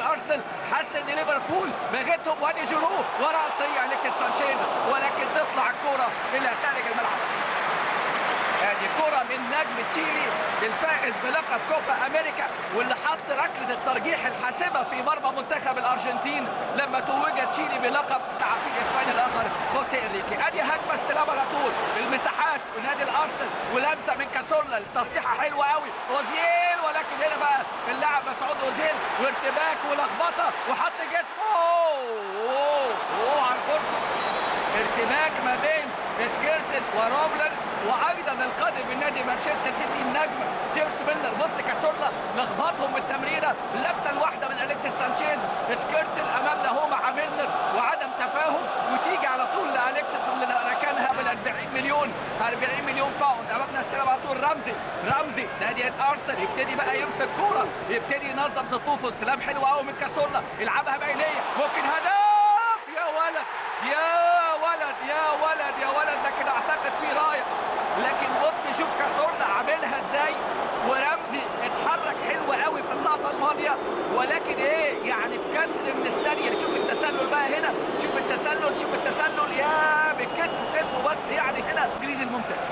الارسنال حس ان ليفربول بغتهم وادي جيرو وراسيه اليكس سانشيز ولكن تطلع الكره الى خارج الملعب ادي كرة من نجم تشيلي الفائز بلقب كوبا امريكا واللي حط ركلة الترجيح الحاسمة في مرمى منتخب الارجنتين لما توج تشيلي بلقب عارفين الاسباني الاخر خوسيه انريكي ادي هجمة استلام على طول المساحات ونادي الارسنال ولمسة من كاسورلا التصليحة حلوة قوي اوزيل ولكن هنا بقى اللاعب مسعود اوزيل وارتباك ولخبطة وحط جسمه اوه اوه, أوه على الفرصة ارتباك ما بين سكيرتن وروبلر وايضا القادم من نادي مانشستر سيتي النجم جيمس ميلنر بص كاسورلا لخبطهم بالتمريره اللمسه الواحده من اليكسيس سانشيز سكيرتن امامنا هو مع ميلنر وعدم تفاهم وتيجي على طول لاليكسيس اللي ركنها بال 40 مليون 40 مليون باوند امامنا استلم على طول رمزي رمزي نادي الارسنال يبتدي بقى يمسك كوره يبتدي ينظم صفوفه استلام حلو قوي من كاسورلا يلعبها بعينيه ممكن هدف يا ولد يا ولد يا ولد يا ولد لكن اعتقد في رايه لكن بص شوف كاسورلا عاملها ازاي ورمزي اتحرك حلو قوي في اللقطه الماضيه ولكن ايه يعني في كسر من الثانيه شوف التسلل بقى هنا شوف التسلل شوف التسلل يا بالكتف كتفه بس يعني هنا انجليزي الممتاز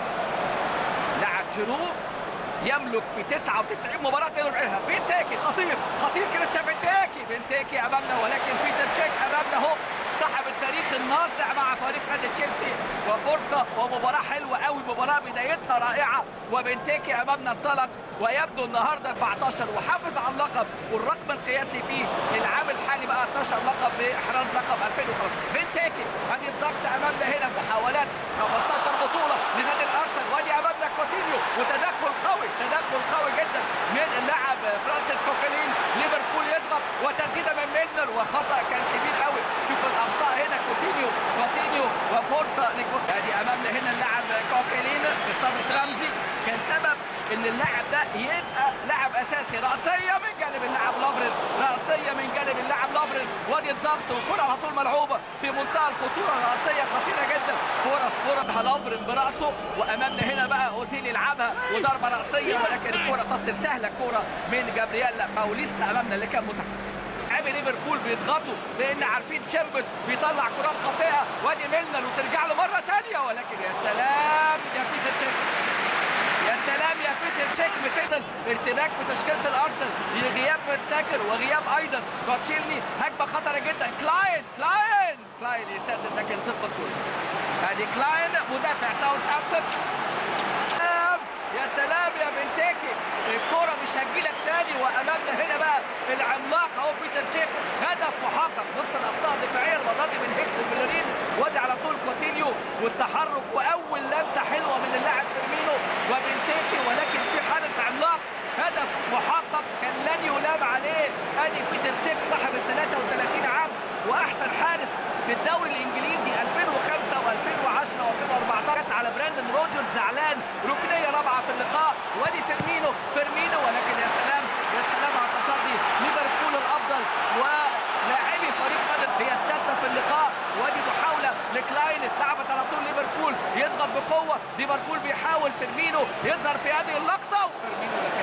لعب جيرو يملك في 99 مباراة يلعبها بنتاكي خطير خطير كريستيان بنتاكي بنتاكي امامنا ولكن بيتر تشيك امامنا اهو صاحب التاريخ الناصع مع فريق نادي تشيلسي وفرصة ومباراة حلوة قوي مباراة بدايتها رائعة وبنتاكي امامنا انطلق ويبدو النهارده 14 وحافظ على اللقب والرقم القياسي فيه العام الحالي بقى 12 لقب باحراز لقب 2015 بنتاكي ادي الضغط امامنا هنا محاولات 15 بطولة لنادي الارسنال وادي امامنا كوتينيو وتدخل قوي تدخل قوي جدا من اللاعب فرانسيس كوكلين ليفربول يضغط وتسديده من ميلنر وخطا كان كبير قوي شوف الاخطاء هنا كوتينيو كوتينيو وفرصه لكوتينيو ادي امامنا هنا اللاعب كوكلين اصابه رمزي كان سبب ان اللاعب ده يبقى لاعب اساسي راسيه من جانب اللاعب لافرين راسيه من جانب اللاعب لافرين وادي الضغط والكره على طول ملعوبه في منتهى الخطوره راسيه خطيره جدا فرص فرص لافرين براسه وامامنا هنا بقى اوزيل يلعبها وضربه راسيه ولكن الكره تصل سهله الكره من جابرييل باوليستا امامنا اللي كان متقدم لاعبي ليفربول بيضغطوا لان عارفين تشامبرز بيطلع كرات خاطئه وادي ميلنر وترجع له مره ثانيه ولكن يا سلام يا بيتر تشيك يا سلام يا بيتر تشيك بتقتل ارتباك في تشكيله الارسنال لغياب ساكر وغياب ايضا كوتشيلني هجمه خطره جدا كلاين كلاين كلاين يسدد لكن تفقد كوره ادي كلاين مدافع ساوثهامبتون يا سلام يا بنتاكي الكرة مش هتجيلك تاني وامامنا هنا بقى العملاق اهو بيتر تشيك هدف محقق بص الاخطاء الدفاعيه المره دي من هيكتور بيلرين وادي على طول كوتينيو والتحرك واول لمسه حلوه من اللاعب فيرمينو وبنتاكي ولكن في حارس عملاق هدف محقق كان لن يلام عليه ادي بيتر تشيك صاحب ال 33 عام واحسن حارس في الدوري الانجليزي 2005 و2010 و2014 على براندن روجرز زعلان ركنيه رابعه في اللقاء وادي فيرمينو فيرمينو ولكن يا سلام يا سلام على التصدي ليفربول الافضل ولاعبي فريق مدريد هي السادسه في اللقاء وادي محاوله لكلاين اتلعبت على طول ليفربول يضغط بقوه ليفربول بيحاول فيرمينو يظهر في هذه اللقطه وفيرمينو لكن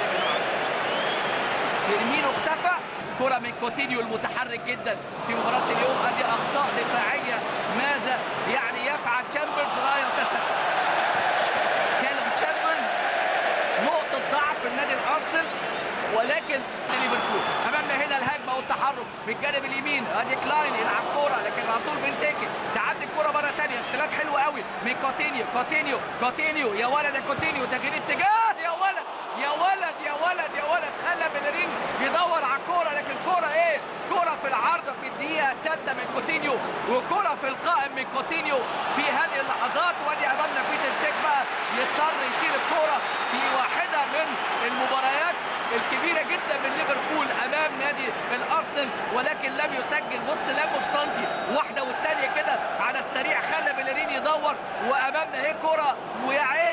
فيرمينو اختفى كرة من كوتينيو المتحرك جدا في مباراة اليوم ادي اخطاء دفاعية ماذا يعني يفعل تشامبرز لا ينتسب كالوم تشامبرز نقطة ضعف النادي الارسنال ولكن ليفربول امامنا هنا الهجمه والتحرك بالجانب اليمين ادي كلاين يلعب كوره لكن على طول بنتاكي تعدي الكوره مره ثانيه استلام حلو قوي من كوتينيو كوتينيو كوتينيو يا ولد يا كوتينيو تغيير اتجاه يا ولد يا ولد يا ولد يا ولد خلى بلرين يدور على الكوره لكن كوره ايه كوره في العارضه في الدقيقه الثالثه من كوتينيو وكوره في القائم من كوتينيو في هذه اللحظات وادي امامنا بيتر تشيك بقى يضطر يشيل الكوره في واحده من المباريات الكبيره جدا من ليفربول امام نادي الارسنال ولكن لم يسجل بص لمه في سنتي واحده والثانيه كده على السريع خلى بلرين يدور وامامنا اهي كوره ويا عيني عليك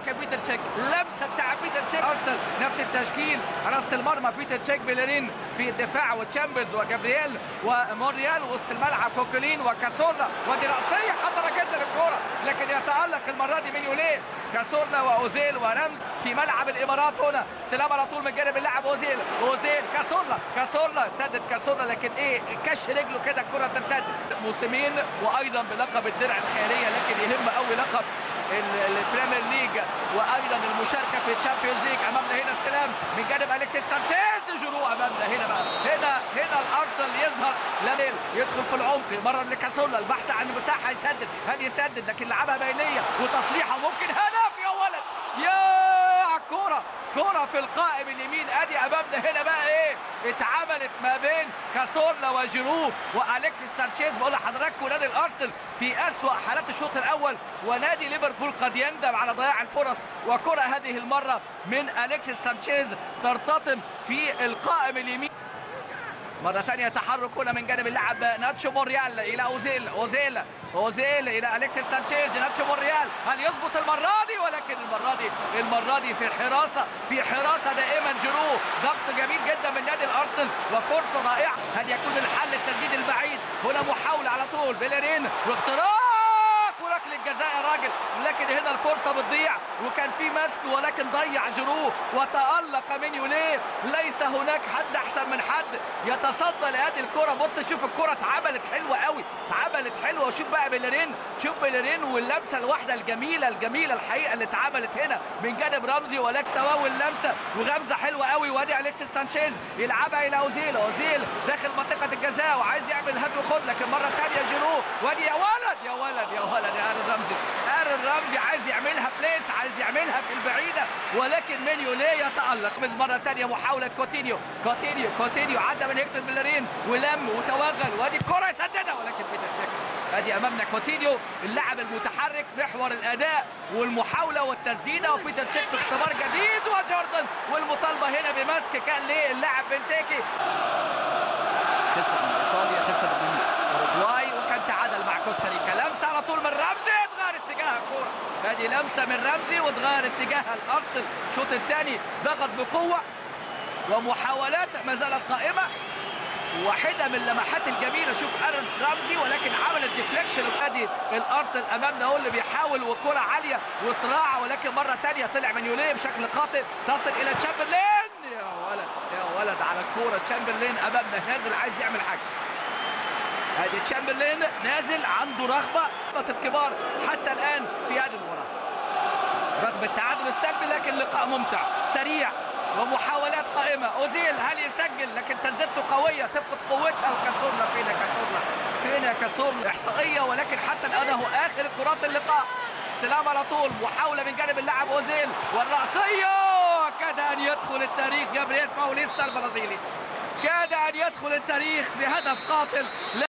ولكن بيتر تشيك لمسه بتاع بيتر تشيك ارسنال نفس التشكيل حراسه المرمى بيتر تشيك بيلرين في الدفاع وتشامبرز وجابرييل وموريال وسط الملعب كوكولين وكاسولا ودي راسيه خطره جدا الكوره لكن يتالق المره دي من يوليه كاسولا واوزيل ورمز في ملعب الامارات هنا استلام على طول من جانب اللاعب اوزيل اوزيل كاسولا كاسولا سدد كاسولا لكن ايه كش رجله كده الكره ترتد موسمين وايضا بلقب الدرع الخيريه لكن يهم قوي لقب ال- البريمير ليج وايضا المشاركه في الشامبيونز ليج امامنا هنا استلام من جانب اليكسيس سانشيز لجرو امامنا هنا بقى هنا هنا الارسنال يظهر لاميل يدخل في العمق مره لكاسولا البحث عن مساحه يسدد هل يسدد لكن لعبها بينيه وتصليحه ممكن هدف يا ولد يا على الكوره كرة في القائم اليمين ادي امامنا هنا بقى ايه اتعملت ما بين كاسورلا وجيرو واليكسيس سانشيز بقول لحضراتكم نادي الارسنال في اسوا حالات الشوط الاول ونادي ليفربول قد يندم على ضياع الفرص وكرة هذه المرة من اليكسيس سانشيز ترتطم في القائم اليمين مرة ثانية تحرك هنا من جانب اللاعب ناتشو موريال إلى أوزيل أوزيل أوزيل إلى أليكسيس سانشيز ناتشو موريال هل يظبط المرة دي ولكن المرة دي المرة دي في حراسة في حراسة دائما جيرو ضغط جميل جدا من نادي الأرسنال وفرصة رائعة هل يكون الحل التسديد البعيد هنا محاولة على طول بيلرين واختراق وركله الجزاء يا راجل لكن هنا الفرصه بتضيع وكان في مسك ولكن ضيع جيرو وتالق من يوليه ليس هناك حد احسن من حد يتصدى لهذه الكره بص شوف الكره اتعملت حلوه قوي اتعملت حلوه وشوف بقى بيلرين شوف بيلرين واللمسه الواحده الجميله الجميله الحقيقه اللي اتعملت هنا من جانب رمزي ولكن تواوي اللمسه وغمزه حلوه قوي وادي اليكسيس سانشيز يلعبها الى اوزيل اوزيل داخل منطقه الجزاء وعايز يعمل هات وخد لكن مره ثانيه جيرو وادي يا ولد يا ولد يا ولد يا ارن رمزي ارن رمزي عايز يعملها بليس عايز يعملها في البعيده ولكن من يوليه يتالق مش مره ثانيه محاوله كوتينيو كوتينيو كوتينيو عدى من هيكتور بلارين ولم وتوغل وادي الكره يسددها ولكن بيتر تشيك ادي امامنا كوتينيو اللاعب المتحرك محور الاداء والمحاوله والتسديده وبيتر تشيك في اختبار جديد وجوردن والمطالبه هنا بمسك كان ليه اللاعب بنتيكي خسر من ايطاليا خسر من اوروجواي وكان تعادل مع كوستاريكا لمسه على طول من رمزي اتغير اتجاه الكوره ادي لمسه من رمزي واتغير اتجاهها الارسنال الشوط الثاني ضغط بقوه ومحاولات ما زالت قائمه واحدة من اللمحات الجميلة شوف ارن رمزي ولكن عملت ديفليكشن ادي الارسنال امامنا هو اللي بيحاول والكرة عالية وصراع ولكن مرة ثانية طلع من يوليه بشكل خاطئ تصل الى تشامبرلين يا ولد يا ولد على الكورة تشامبرلين امامنا نازل عايز يعمل حاجة ادي تشامبرلين نازل عنده رغبة رغبة الكبار حتى الان في هذه المباراة رغم التعادل السلبي لكن لقاء ممتع سريع ومحاولات قائمة أوزيل هل يسجل لكن تنزلته قوية تفقد قوتها وكاسورلا فين يا كاسورلا فين يا كاسورلا إحصائية ولكن حتى الآن هو آخر كرات اللقاء استلام على طول محاولة من جانب اللاعب أوزيل والرأسية كاد أن يدخل التاريخ جابرييل باوليستا البرازيلي كاد أن يدخل التاريخ بهدف قاتل